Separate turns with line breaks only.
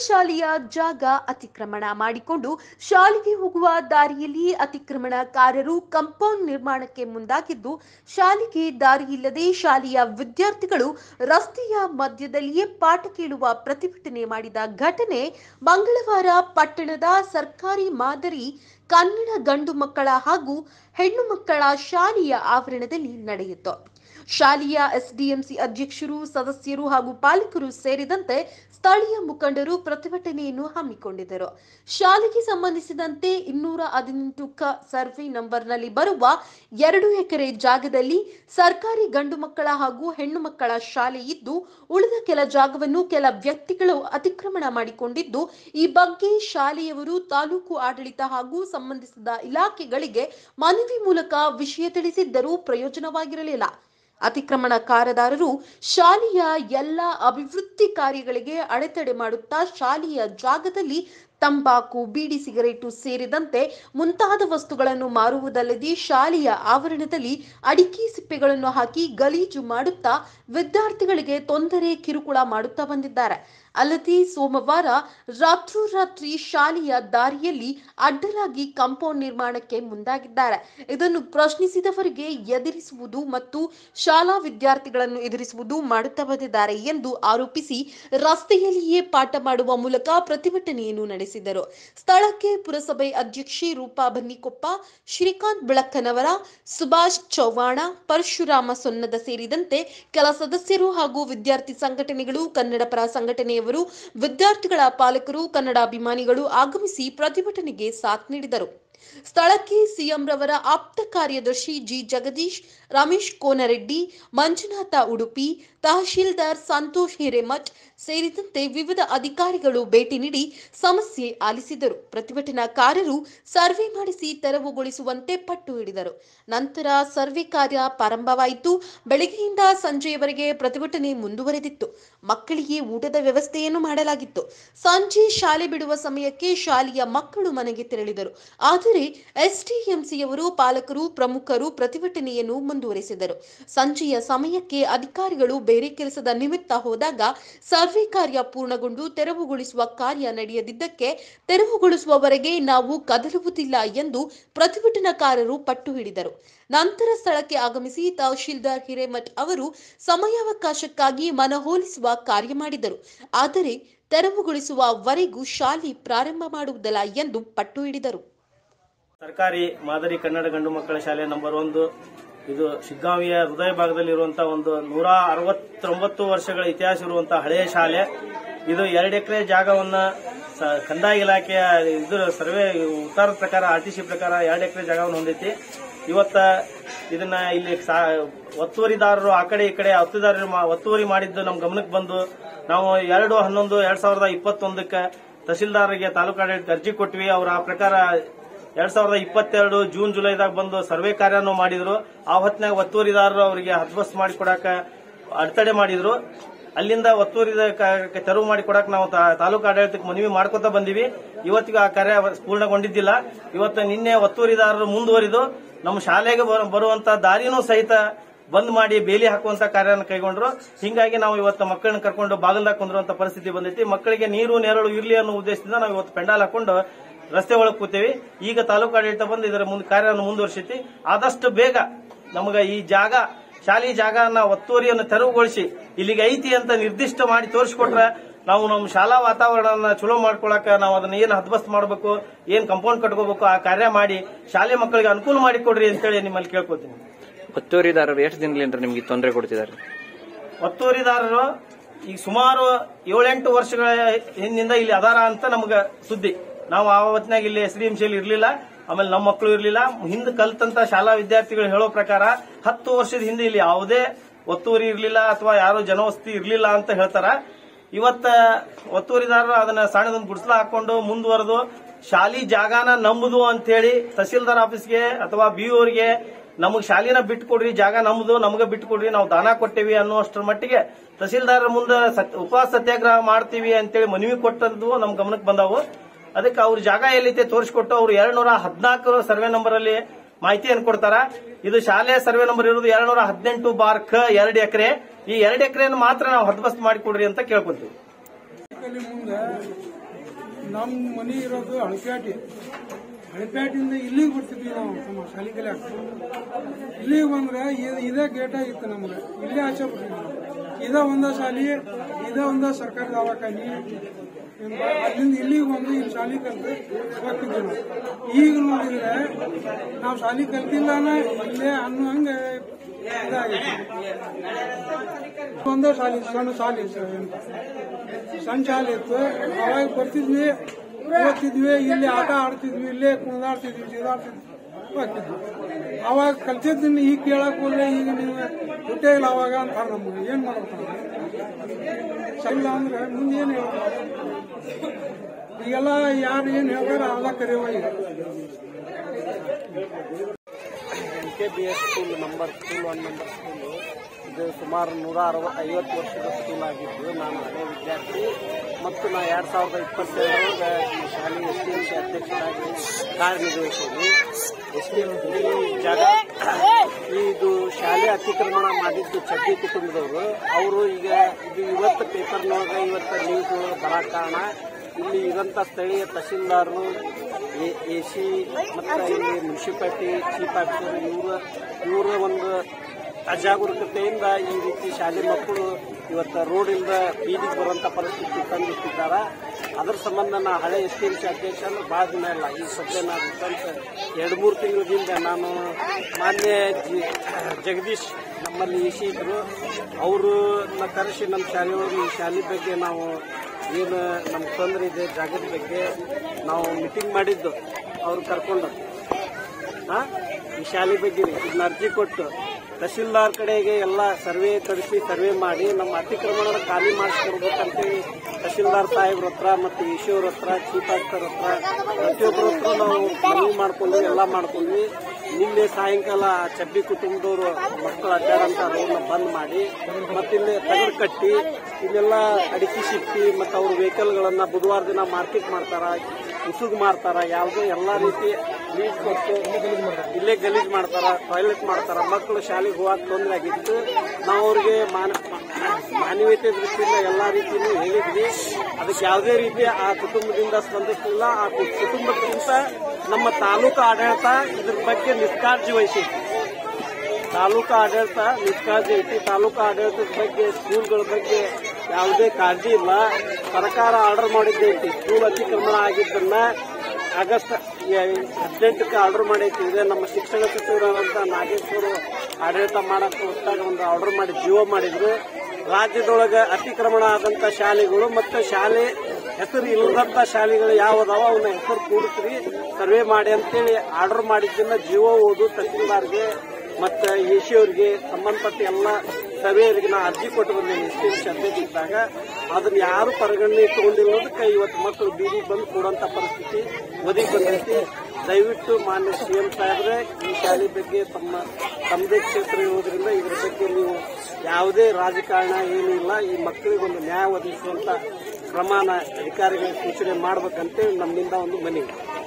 ಶಾಲೆಯ ಜಾಗ ಅತಿಕ್ರಮಣ ಮಾಡಿಕೊಂಡು ಶಾಲೆಗೆ ಹೋಗುವ ದಾರಿಯಲ್ಲಿ ಅತಿಕ್ರಮಣಕಾರರು ಕಾಂಪೌಂಡ್ ನಿರ್ಮಾಣಕ್ಕೆ ಮುಂದಾಗಿದ್ದು ಶಾಲೆಗೆ ದಾರಿಯಿಲ್ಲದೆ ಶಾಲೆಯ ವಿದ್ಯಾರ್ಥಿಗಳು ರಸ್ತೆಯ ಮಧ್ಯದಲ್ಲಿಯೇ ಪಾಠ ಕೇಳುವ ಪ್ರತಿಭಟನೆ ಮಾಡಿದ ಘಟನೆ ಮಂಗಳವಾರ ಪಟ್ಟಣದ ಸರ್ಕಾರಿ ಮಾದರಿ ಕನ್ನಡ ಗಂಡು ಮಕ್ಕಳ ಹಾಗೂ ಹೆಣ್ಣು ಮಕ್ಕಳ ಶಾಲೆಯ ಆವರಣದಲ್ಲಿ ನಡೆಯಿತು ಶಾಲೆಯ ಎಸ್ಡಿಎಂಸಿ ಅಧ್ಯಕ್ಷರು ಸದಸ್ಯರು ಹಾಗೂ ಪಾಲಕರು ಸೇರಿದಂತೆ ಸ್ಥಳೀಯ ಮುಖಂಡರು ಪ್ರತಿಭಟನೆಯನ್ನು ಹಮ್ಮಿಕೊಂಡಿದ್ದರು ಶಾಲೆಗೆ ಸಂಬಂಧಿಸಿದಂತೆ ಇನ್ನೂರ ಹದಿನೆಂಟು ಕ ಸರ್ವೆ ನಂಬರ್ನಲ್ಲಿ ಬರುವ ಎರಡು ಎಕರೆ ಜಾಗದಲ್ಲಿ ಸರ್ಕಾರಿ ಗಂಡು ಮಕ್ಕಳ ಹಾಗೂ ಹೆಣ್ಣು ಮಕ್ಕಳ ಶಾಲೆ ಇದ್ದು ಉಳಿದ ಕೆಲ ಜಾಗವನ್ನು ಕೆಲ ವ್ಯಕ್ತಿಗಳು ಅತಿಕ್ರಮಣ ಮಾಡಿಕೊಂಡಿದ್ದು ಈ ಬಗ್ಗೆ ಶಾಲೆಯವರು ತಾಲೂಕು ಆಡಳಿತ ಹಾಗೂ ಸಂಬಂಧಿಸಿದ ಇಲಾಖೆಗಳಿಗೆ ಮನವಿ ಮೂಲಕ ವಿಷಯ ತಿಳಿಸಿದ್ದರೂ ಪ್ರಯೋಜನವಾಗಿರಲಿಲ್ಲ ಅತಿಕ್ರಮಣಕಾರದಾರರು ಶಾಲೆಯ ಎಲ್ಲ ಅಭಿವೃದ್ಧಿ ಕಾರ್ಯಗಳಿಗೆ ಅಡೆತಡೆ ಮಾಡುತ್ತಾ ಶಾಲೆಯ ಜಾಗದಲ್ಲಿ ತಂಬಾಕು ಬೀಡಿ ಸಿಗರೇಟು ಸೇರಿದಂತೆ ಮುಂತಾದ ವಸ್ತುಗಳನ್ನು ಮಾರುವುದಲ್ಲದೆ ಶಾಲೆಯ ಆವರಣದಲ್ಲಿ ಅಡಿಕೆ ಸಿಪ್ಪೆಗಳನ್ನು ಹಾಕಿ ಗಲೀಜು ಮಾಡುತ್ತಾ ವಿದ್ಯಾರ್ಥಿಗಳಿಗೆ ತೊಂದರೆ ಕಿರುಕುಳ ಮಾಡುತ್ತಾ ಬಂದಿದ್ದಾರೆ ಅಲ್ಲದೆ ಸೋಮವಾರ ರಾತ್ರೋರಾತ್ರಿ ಶಾಲೆಯ ದಾರಿಯಲ್ಲಿ ಅಡ್ಡಲಾಗಿ ಕಾಂಪೌಂಡ್ ನಿರ್ಮಾಣಕ್ಕೆ ಮುಂದಾಗಿದ್ದಾರೆ ಇದನ್ನು ಪ್ರಶ್ನಿಸಿದವರಿಗೆ ಎದುರಿಸುವುದು ಮತ್ತು ಶಾಲಾ ವಿದ್ಯಾರ್ಥಿಗಳನ್ನು ಎದುರಿಸುವುದು ಮಾಡುತ್ತಾ ಬಂದಿದ್ದಾರೆ ಎಂದು ಆರೋಪಿಸಿ ರಸ್ತೆಯಲ್ಲಿಯೇ ಪಾಠ ಮಾಡುವ ಮೂಲಕ ಪ್ರತಿಭಟನೆಯನ್ನು ನಡೆಸಿದರು ಸ್ಥಳಕ್ಕೆ ಪುರಸಭೆ ಅಧ್ಯಕ್ಷೆ ರೂಪಾ ಬನ್ನಿಕೊಪ್ಪ ಶ್ರೀಕಾಂತ್ ಬೆಳಕ್ಕನವರ ಸುಭಾಷ್ ಚೌಹಾಣ ಪರಶುರಾಮ ಸೊನ್ನದ ಸೇರಿದಂತೆ ಕೆಲ ಸದಸ್ಯರು ಹಾಗೂ ವಿದ್ಯಾರ್ಥಿ ಸಂಘಟನೆಗಳು ಕನ್ನಡ ಪರ ಸಂಘಟನೆಯವರು ವಿದ್ಯಾರ್ಥಿಗಳ ಪಾಲಕರು ಕನ್ನಡಾಭಿಮಾನಿಗಳು ಆಗಮಿಸಿ ಪ್ರತಿಭಟನೆಗೆ ಸಾಥ್ ನೀಡಿದರು ಸ್ಥಳಕ್ಕೆ ಸಿಎಂ ರವರ ಆಪ್ತ ಕಾರ್ಯದರ್ಶಿ ಜಿ ಜಗದೀಶ್ ರಮೇಶ್ ಕೋನರೆಡ್ಡಿ ಮಂಜುನಾಥ ಉಡುಪಿ ತಹಶೀಲ್ದಾರ್ ಸಂತೋಷ್ ಹಿರೇಮಠ್ ಸೇರಿದಂತೆ ವಿವಿಧ ಅಧಿಕಾರಿಗಳು ಭೇಟಿ ನೀಡಿ ಸಮಸ್ಯೆ ಆಲಿಸಿದರು ಪ್ರತಿಭಟನಾಕಾರರು ಸರ್ವೆ ಮಾಡಿಸಿ ತೆರವುಗೊಳಿಸುವಂತೆ ಪಟ್ಟು ಹಿಡಿದರು ನಂತರ ಸರ್ವೆ ಕಾರ್ಯ ಪ್ರಾರಂಭವಾಯಿತು ಬೆಳಗ್ಗೆಯಿಂದ ಸಂಜೆಯವರೆಗೆ ಪ್ರತಿಭಟನೆ ಮುಂದುವರೆದಿತ್ತು ಮಕ್ಕಳಿಗೆ ಊಟದ ವ್ಯವಸ್ಥೆಯನ್ನು ಮಾಡಲಾಗಿತ್ತು ಸಂಜೆ ಶಾಲೆ ಬಿಡುವ ಸಮಯಕ್ಕೆ ಶಾಲೆಯ ಮಕ್ಕಳು ಮನೆಗೆ ತೆರಳಿದರು ಆದರೆ ಎಸ್ಟಿಎಂಸಿಯವರು ಪಾಲಕರು ಪ್ರಮುಖರು ಪ್ರತಿಭಟನೆಯನ್ನು ಮುಂದುವರೆಸಿದರು ಸಂಜೆಯ ಸಮಯಕ್ಕೆ ಅಧಿಕಾರಿಗಳು ಬೇರೆ ಕೆಲಸದ ನಿಮಿತ್ತ ಹೋದಾಗ ಸರ್ವೆ ಕಾರ್ಯ ಪೂರ್ಣಗೊಂಡು ತೆರವುಗೊಳಿಸುವ ಕಾರ್ಯ ನಡೆಯದಿದ್ದಕ್ಕೆ ತೆರವುಗೊಳಿಸುವವರೆಗೆ ನಾವು ಕದಲುವುದಿಲ್ಲ ಎಂದು ಪ್ರತಿಭಟನಾಕಾರರು ಪಟ್ಟು ಹಿಡಿದರು ನಂತರ ಸ್ಥಳಕ್ಕೆ ಆಗಮಿಸಿ ತಹಶೀಲ್ದಾರ್ ಹಿರೇಮಠ್ ಅವರು ಸಮಯಾವಕಾಶಕ್ಕಾಗಿ ಮನವೊಲಿಸುವ ಕಾರ್ಯ ಮಾಡಿದರು ಆದರೆ ತೆರವುಗೊಳಿಸುವವರೆಗೂ ಶಾಲೆ ಪ್ರಾರಂಭ ಮಾಡುವುದಿಲ್ಲ ಎಂದು ಪಟ್ಟು ಹಿಡಿದರು
ಸರ್ಕಾರಿ ಮಾದರಿ ಕನ್ನಡ ಗಂಡು ಮಕ್ಕಳ ಶಾಲೆ ನಂಬರ್ ಒಂದು ಇದು ಶಿಗ್ಗಾಂವಿಯ ಹೃದಯ ಭಾಗದಲ್ಲಿರುವಂತಹ ಒಂದು ನೂರ ಅರವತ್ತೊಂಬತ್ತು ವರ್ಷಗಳ ಇತಿಹಾಸ ಇರುವಂತಹ ಹಳೆಯ ಶಾಲೆ ಇದು ಎರಡು ಎಕರೆ ಜಾಗವನ್ನ ಸ- ಕಂದಾಯ ಇಲಾಖೆಯ ಇದು ಸರ್ವೆ ಉತ್ತಾರದ ಪ್ರಕಾರ ಆರ್ಟಿಸಿ ಪ್ರಕಾರ ಎರಡು ಎಕರೆ ಜಾಗವನ್ನು ಹೊಂದೈತಿ ಇವತ್ತ ಇದನ್ನ ಇಲ್ಲಿ ಸಾ- ಒತ್ತುವರಿದಾರರು ಆ ಕಡೆ ಈ ಕಡೆ ಒತ್ತುದಾರರು ಮಾ- ಒತ್ತುವರಿ ಮಾಡಿದ್ದು ನಮ್ ಗಮನಕ್ಕೆ ಬಂದು ನಾವು ಎರಡು ಹನ್ನೊಂದು ಎರಡ್ ಸಾವಿರದ ಇಪ್ಪತ್ತೊಂದಕ್ಕೆ ತಹಸೀಲ್ದಾರ್ಗೆ ತಾಲೂಕು ಆಡಳಿತ ಅರ್ಜಿ ಕೊಟ್ವಿ ಅವ್ರು ಆ ಪ್ರಕಾರ ಎರಡ್ ಸಾವಿರದ ಇಪ್ಪತ್ತೆರಡು ಜೂನ್ ಜುಲೈದಾಗ ಬಂದು ಸರ್ವೆ ಕಾರ್ಯನೂ ಮಾಡಿದ್ರು ಆ ಹೊತ್ತಿನಾಗ ಒತ್ತುವರಿದಾರರು ಅವರಿಗೆ ಹದ್ಬಸ್ ಮಾಡಿ ಕೊಡಾಕ ಅಡೆತಡೆ ಮಾಡಿದ್ರು ಅಲ್ಲಿಂದ ಒತ್ತುವರಿದ ಕ- ತೆರವು ಮಾಡಿ ಕೊಡಾಕ ನಾವು ತಾ- ತಾಲೂಕು ಆಡಳಿತಕ್ಕೆ ಮನವಿ ಮಾಡ್ಕೊತಾ ಬಂದಿವಿ ಇವತ್ತಿಗೂ ಆ ಕಾರ್ಯ ಪೂರ್ಣಗೊಂಡಿದ್ದಿಲ್ಲ ಇವತ್ತು ನಿನ್ನೆ ಒತ್ತುವರಿದಾರರು ಮುಂದುವರಿದು ನಮ್ಮ ಶಾಲೆಗೆ ಬರು- ಬರುವಂತ ದಾರಿನೂ ಸಹಿತ ಬಂದ್ ಮಾಡಿ ಬೇಲಿ ಹಾಕುವಂತ ಕಾರ್ಯನ ಕೈಗೊಂಡ್ರು ಹಿಂಗಾಗಿ ನಾವು ಇವತ್ತು ಮಕ್ಕಳನ್ನ ಕರ್ಕೊಂಡು ಬಾಗಿಲ್ದಾಗ ಕುಂದ್ರುವಂತ ಪರಿಸ್ಥಿತಿ ಬಂದೈತಿ ಮಕ್ಕಳಿಗೆ ನೀರು ನೆರಳು ಇರ್ಲಿ ಅನ್ನೋ ಉದ್ದೇಶದಿಂದ ನಾವು ಇವತ್ತು ಪೆಂಡಾಲ್ ಹಾಕೊಂಡು ರಸ್ತೆ ಒಳಗೆ ಕೂತೇವಿ ಈಗ ತಾಲೂಕು ಆಡಳಿತ ಬಂದು ಇದರ ಮುಂದೆ ಕಾರ್ಯವನ್ನು ಮುಂದುವರಿಸೈತಿ ಆದಷ್ಟು ಬೇಗ ನಮಗ ಈ ಜಾಗ ಶಾಲಿ ಜಾಗನ ಒತ್ತುವರಿಯನ್ನು ತೆರವುಗೊಳಿಸಿ ಇಲ್ಲಿಗೆ ಐತಿ ಅಂತ ನಿರ್ದಿಷ್ಟ ಮಾಡಿ ತೋರಿಸ್ಕೊಟ್ರೆ ನಾವು ನಮ್ಮ ಶಾಲಾ ವಾತಾವರಣನ ಚಲೋ ಮಾಡ್ಕೊಳಕ ನಾವು ಅದನ್ನ ಏನ್ ಹದ್ಬಸ್ತ್ ಮಾಡಬೇಕು ಏನ್ ಕಂಪೌಂಡ್ ಕಟ್ಕೋಬೇಕು ಆ ಕಾರ್ಯ ಮಾಡಿ ಶಾಲೆ ಮಕ್ಕಳಿಗೆ ಅನುಕೂಲ ಮಾಡಿಕೊಡ್ರಿ ಅಂತೇಳಿ ನಿಮ್ಮಲ್ಲಿ ಕೇಳ್ಕೊತೀನಿ
ಒತ್ತುವರಿದಾರರು ಎಷ್ಟು ದಿನದಿಂದ ನಿಮ್ಗೆ ತೊಂದರೆ ಕೊಡ್ತಿದ್ದಾರೆ
ಒತ್ತುವರಿದಾರರು ಈಗ ಸುಮಾರು ಏಳೆಂಟು ವರ್ಷಗಳ ಹಿಂದಿಂದ ಇಲ್ಲಿ ಅದಾರ ಅಂತ ನಮಗ ಸುದ್ದಿ ನಾವು ಆ ಹೊತ್ನಾಗ ಇಲ್ಲಿ ಎಸ್ ಡಿ ಎಂ ಸಿಯಲ್ಲಿ ಇರ್ಲಿಲ್ಲ ಆಮೇಲೆ ನಮ್ಮ ಮಕ್ಕಳು ಇರ್ಲಿಲ್ಲ ಹಿಂದೆ ಕಲ್ತಂತ ಶಾಲಾ ವಿದ್ಯಾರ್ಥಿಗಳು ಹೇಳೋ ಪ್ರಕಾರ ಹತ್ತು ವರ್ಷದ ಹಿಂದೆ ಇಲ್ಲಿ ಯಾವುದೇ ಒತ್ತುವರಿ ಇರ್ಲಿಲ್ಲ ಅಥವಾ ಯಾರು ಜನವಸತಿ ಇರ್ಲಿಲ್ಲ ಅಂತ ಹೇಳ್ತಾರ ಇವತ್ತ ಒತ್ತುವರಿದಾರರು ಅದನ್ನ ಸಣ್ಣದೊಂದು ಗುಡಿಸಲ ಹಾಕೊಂಡು ಮುಂದುವರೆದು ಶಾಲಿ ಜಾಗಾನ ನಂಬುದು ಅಂತ ಹೇಳಿ ತಹಸೀಲ್ದಾರ್ ಆಫೀಸ್ಗೆ ಅಥವಾ ಬಿ ಅವರಿಗೆ ನಮಗ್ ಶಾಲಿನ ಬಿಟ್ಟು ಕೊಡ್ರಿ ಜಾಗ ನಮ್ದು ನಮಗ ಬಿಟ್ಟು ಕೊಡ್ರಿ ನಾವು ದಾನ ಕೊಟ್ಟೇವಿ ಅನ್ನುವಷ್ಟರ ಮಟ್ಟಿಗೆ ತಹಸೀಲ್ದಾರ್ ಮುಂದೆ ಸತ್- ಉಪವಾಸ ಸತ್ಯಾಗ್ರಹ ಮಾಡ್ತೀವಿ ಅಂತೇಳಿ ಮನವಿ ಕೊಟ್ಟದ್ದು ನಮ್ ಗಮನಕ್ಕೆ ಬಂದವು ಅದಕ್ಕೆ ಅವ್ರ ಜಾಗ ಎಲ್ಲೈತೆ ತೋರಿಸ್ಕೊಟ್ಟು ಅವ್ರು ಎರಡ್ ನೂರ ಹದಿನಾಲ್ಕು ಸರ್ವೆ ನಂಬರ್ ಅಲ್ಲಿ ಮಾಹಿತಿಯನ್ನು ಕೊಡ್ತಾರ ಇದು ಶಾಲೆ ಸರ್ವೆ ನಂಬರ್ ಇರೋದು ಎರಡ್ ನೂರ ಹದಿನೆಂಟು ಬಾರ್ ಖ ಎರಡು ಎಕರೆ ಈ ಎರಡು ಎಕರೆಯನ್ನು ಮಾತ್ರ ನಾವು ಹದ್ಬಸ್ತ್ ಮಾಡಿಕೊಡ್ರಿ ಅಂತ ಕೇಳ್ಕೊತೀವಿ
ಕಲಿ ಮುಂದೆ ನಮ್ಮ ಮನೆ ಇರೋದು ಹಳಪೇಟೆ ಹಳಪೇಟೆಯಿಂದ ಇಲ್ಲಿಗೆ ಬರ್ತಿದ್ವಿ ನಾವು ನಮ್ಮ ಶಾಲೆ ಕಲಿಯಾಕ ಇಲ್ಲಿಗೆ ಬಂದ್ರೆ ಇದ್- ಇದೇ ಗೇಟ್ ಆಗಿತ್ತು ನಮ್ಗೆ ಇಲ್ಲೇ ಆಚೆ ಬರ್ತಿದ್ವಿ ನಾವು. ಇದ ಒಂದ ಶಾಲಿ ಇದ ಒಂದ ಸರ್ಕಾರಿ ದವಾಖಾನಿ ಇನ್ ಬ- ಅಲ್ಲಿಂದ ಇಲ್ಲಿಗೆ ಬಂದು ಇಲ್ಲಿ ಶಾಲೆ ಕಲ್ತು ಹೋಗ್ತಿದ್ವಿ ನಾವು ಈಗ ನೋಡಿದ್ರೆ ನಾವು ಶಾಲೆ ಕಲ್ತಿಲ್ಲಾನ ಇಲ್ಲೇ ಅನ್ನೋ ಹಂಗೆ ಇದಾಗೈತಿ ಒಂದೇ ಶಾಲೆ ಸಣ್ಣ ಶಾಲೆ ಸ- ಸಣ್ಣ ಶಾಲೆ ಇತ್ತು ಅವಾಗ ಬರ್ತಿದ್ವಿ ಓದ್ತಿದ್ವಿ ಇಲ್ಲಿ ಆಟ ಆಡ್ತಿದ್ವಿ ಇಲ್ಲೇ ಕುಣಿದಾಡ್ತಿದ್ವಿ ಜಿದಾಡ್ತಿದ್ವಿ ಹೋಗ್ತಿದ್ವಿ ಅವಾಗ ಕಲ್ತಿದ್ದನ್ನ ಈಗ ಕೇಳಕ್ ಹೋದ್ರೆ ಈಗ ನೀವು ಹುಟ್ಟೇ ಇಲ್ಲ ಅವಾಗ ಅಂತಾರೆ ನಮ್ಗೆ ಏನ್ ಮಾಡ್ಬೇಕು ಇಲ್ಲ ಅಂದ್ರೆ ಮುಂದೆ ಏನ್ ಹೇಳ್ತಾರೆ ಈಗೆಲ್ಲ ಯಾರು ಏನ್ ಹೇಳ್ತಾರೆ ಅಲ್ಲ ಕರೆಯುವ ಈಗ
N K B S school number school one number school ಇದು ಸುಮಾರು ನೂರ ಅರವತ್ತು ಐವತ್ತು ವರ್ಷದ ಸ್ಕೂಲ್ ಆಗಿದ್ದು ನಾನು ಹಳೆ ವಿದ್ಯಾರ್ಥಿ ಮತ್ತು ನಾ ಎರಡು ಸಾವಿರದ ಇಪ್ಪತ್ತೆರಡರೊಳಗೆ ಈ ಶಾಲೆ ಎಸ್ ಡಿ ಎಂ ಸಿ ಅಧ್ಯಕ್ಷರಾಗಿ ಕಾರ್ಯನಿರ್ವಹಿಸೋದು ಎಸ್ ಡಿ ಎಂ ಈ ಜಾಗ ಇದು ಶಾಲೆ ಅತಿಕ್ರಮಣ ಮಾಡಿದ್ದು ಚಡ್ಡಿ ಕುಟುಂಬದವರು ಅವರು ಈಗ ಇದು ಇವತ್ತು ಪೇಪರ್ನೊಳಗೆ ಇವತ್ತು ನ್ಯೂಸ್ ಬರಕ್ಕೆ ಕಾರಣ ಇಲ್ಲಿ ಇರಂತ ಸ್ಥಳೀಯ ತಹಶೀಲ್ದಾರರು ಎ ಸಿ ಮತ್ತು ಇಲ್ಲಿ ಮುನ್ಸಿಪಾಲಿಟಿ ಚೀಫ್ ಆಫೀಸರ್ ಇವರ ಇವರ ಒಂದು ಅಜಾಗರೂಕತೆಯಿಂದ ಈ ರೀತಿ ಶಾಲೆ ಮಕ್ಕಳು ಇವತ್ತು ರೋಡಿಂದ ಬೀದಿಗೆ ಬರುವಂತ ಪರಿಸ್ಥಿತಿ ತಂದಿಟ್ಟಿದ್ದಾರೆ ಅದರ ಸಂಬಂಧ ನಾ ಹಳೆ ಎಸ್ ಟಿ ಎಂ ಸಿ ಅಧ್ಯಕ್ಷ ಅಂದ್ರೆ ಭಾಳ ದಿನ ಇಲ್ಲ ಈ ಸದ್ಯ ನಾನು ಸ್ವಂತ ಎರಡು ಮೂರು ತಿಂಗಳಿಂದ ನಾನು ಮಾನ್ಯ ಜಿ- ಜಗದೀಶ್ ನಮ್ಮಲ್ಲಿ ಎ ಸಿ ಇದ್ರು ಅವ್ರನ್ನ ಕರೆಸಿ ನಮ್ಮ ಶಾಲೆಯೊಳಗೆ ಈ ಶಾಲೆ ಬಗ್ಗೆ ನಾವು ಏನು ನಮ್ಮ ತೊಂದರೆ ಇದೆ ಜಾಗದ ಬಗ್ಗೆ ನಾವು ಮೀಟಿಂಗ್ ಮಾಡಿದ್ದು ಅವ್ರು ಕರ್ಕೊಂಡು ಹಾ ಈ ಶಾಲೆ ಬಗ್ಗೆ ಇದನ್ನ ಅರ್ಜಿ ಕೊಟ್ಟು ತಹಶೀಲ್ದಾರ್ ಕಡೆಗೆ ಎಲ್ಲ ಸರ್ವೆ ಕಳಿಸಿ ಸರ್ವೆ ಮಾಡಿ ನಮ್ಮ ಅತಿಕ್ರಮಣ ಖಾಲಿ ಮಾಡಿಸ್ಕೊಡ್ಬೇಕಂತೇಳಿ ತಹಶೀಲ್ದಾರ್ ಸಾಹೇಬ್ರ ಹತ್ರ ಮತ್ತು ಈಶ್ವರ ಹತ್ರ ಚೀಫ್ ಆಫೀಸರ್ ಹತ್ರ ಪ್ರತಿಯೊಬ್ಬರ ಹತ್ರ ನಾವು ಮನವಿ ಮಾಡ್ಕೊಂಡ್ವಿ ಎಲ್ಲ ಮಾಡ್ಕೊಂಡ್ವಿ ನಿನ್ನೆ ಸಾಯಂಕಾಲ ಆ ಚಬ್ಬಿ ಕುಟುಂಬದವರು ಮಕ್ಕಳು ಅಡ್ಡಾಡಂತ ರೋಡ್ನ ಬಂದ್ ಮಾಡಿ ಮತ್ತಿಲ್ಲಿ ತಗಡು ಕಟ್ಟಿ ಇಲ್ಲೆಲ್ಲ ಅಡಿಕೆ ಸಿಕ್ಕಿ ಮತ್ತು ಅವ್ರ ವೆಹಿಕಲ್ಗಳನ್ನ ಬುಧವಾರ ದಿನ ಮಾರ್ಕೆಟ್ ಮಾಡ್ತಾರ ಉಸುಗ್ ಮಾರ್ತಾರ ಯಾವುದೇ ಎಲ್ಲಾ ರೀತಿ ಲೀಸ್ ಕೊಟ್ಟು ಇಲ್ಲೇ ಗಲೀಜ್ ಮಾಡ್ತಾರ ಟಾಯ್ಲೆಟ್ ಮಾಡ್ತಾರ ಮಕ್ಕಳು ಶಾಲೆಗೆ ಹೋಗಕ್ ತೊಂದರೆ ಆಗಿತ್ತು ನಾವು ಅವ್ರಿಗೆ ಮಾನ ಮಾನವೀಯತೆ ದೃಷ್ಟಿಯಿಂದ ಎಲ್ಲಾ ರೀತಿಯೂ ಹೇಳಿದ್ವಿ ಅದಕ್ಕೆ ಯಾವುದೇ ರೀತಿ ಆ ಕುಟುಂಬದಿಂದ ಸ್ಪಂದಿಸಲಿಲ್ಲ ಆ ಕು- ಕುಟುಂಬಕ್ಕಿಂತ ನಮ್ಮ ತಾಲೂಕು ಆಡಳಿತ ಇದ್ರ ಬಗ್ಗೆ ನಿಷ್ಕಾಳಜಿ ವಹಿಸಿತ್ತು ತಾಲೂಕು ಆಡಳಿತ ನಿಷ್ಕಾಳಜಿ ಐತಿ ತಾಲೂಕು ಆಡಳಿತದ ಬಗ್ಗೆ ಸ್ಕೂಲ್ಗಳ ಬಗ್ಗೆ ಯಾವುದೇ ಕಾಳಜಿ ಇಲ್ಲ ಸರ್ಕಾರ ಆರ್ಡರ್ ಮಾಡಿದ್ದೈತಿ ಸ್ಕೂಲ್ ಅತಿಕ್ರಮಣ ಆಗಿದ್ದನ್ನ ಆಗಸ್ಟ್ ಹದಿನೆಂಟಕ್ಕೆ ಆರ್ಡರ್ ಮಾಡೈತಿ ಇದೆ ನಮ್ಮ ಶಿಕ್ಷಣ ಸಚಿವರಾದಂತ ನಾಗೇಶ್ವರು ಆಡಳಿತ ಮಾಡಕ್ಕೆ ಹೊತ್ತಾಗ ಒಂದು ಆರ್ಡರ್ ಮಾಡಿ ಜೀವ ಮಾಡಿದ್ರು ರಾಜ್ಯದೊಳಗೆ ಅತಿಕ್ರಮಣ ಆದಂತ ಶಾಲೆಗಳು ಮತ್ತು ಶಾಲೆ ಹೆಸರು ಇಲ್ಲದಂತ ಶಾಲೆಗಳು ಯಾವದಾವ ಅವನ್ನ ಹೆಸರು ಕೂಡಿಸ್ರಿ ಸರ್ವೆ ಮಾಡಿ ಅಂತೇಳಿ ಆರ್ಡರ್ ಮಾಡಿದ್ದನ್ನ ಜೀವ ಓದು ತಹಸೀಲ್ದಾರ್ಗೆ ಮತ್ತು ಎಸಿ ಅವರಿಗೆ ಸಂಬಂಧಪಟ್ಟ ಎಲ್ಲ ಸಭೆಯವರಿಗೆ ನಾ ಅರ್ಜಿ ಕೊಟ್ಟು ಬಂದೇನೆ ಎಸ್ ಟಿ ಅಧ್ಯಕ್ಷ ಇದ್ದಾಗ ಅದನ್ನ ಯಾರು ಪರಿಗಣನೆ ತಗೊಂಡಿರೋದಕ್ಕೆ ಇವತ್ತು ಮಕ್ಕಳು ಬೀದಿಗೆ ಬಂದು ಕೊಡುವಂತ ಪರಿಸ್ಥಿತಿ ಒದಗಿ ಬಂದೈತಿ ದಯವಿಟ್ಟು ಮಾನ್ಯ ಸಿಎಂ ಸಾಹೇಬ್ರೆ ಈ ಶಾಲೆ ಬಗ್ಗೆ ತಮ್ಮ ತಮ್ಮದೇ ಕ್ಷೇತ್ರ ಇರೋದ್ರಿಂದ ಇದ್ರ ಬಗ್ಗೆ ನೀವು ಯಾವುದೇ ರಾಜಕಾರಣ ಏನೂ ಇಲ್ಲ ಈ ಮಕ್ಕಳಿಗೆ ಒಂದು ನ್ಯಾಯ ಒದಗಿಸುವಂತ ಕ್ರಮನ ಅಧಿಕಾರಿಗಳಿಗೆ ಸೂಚನೆ ಮಾಡ್ಬೇಕಂತೇಳಿ ನಮ್ಮಿಂದ ಒಂದು ಮನವಿ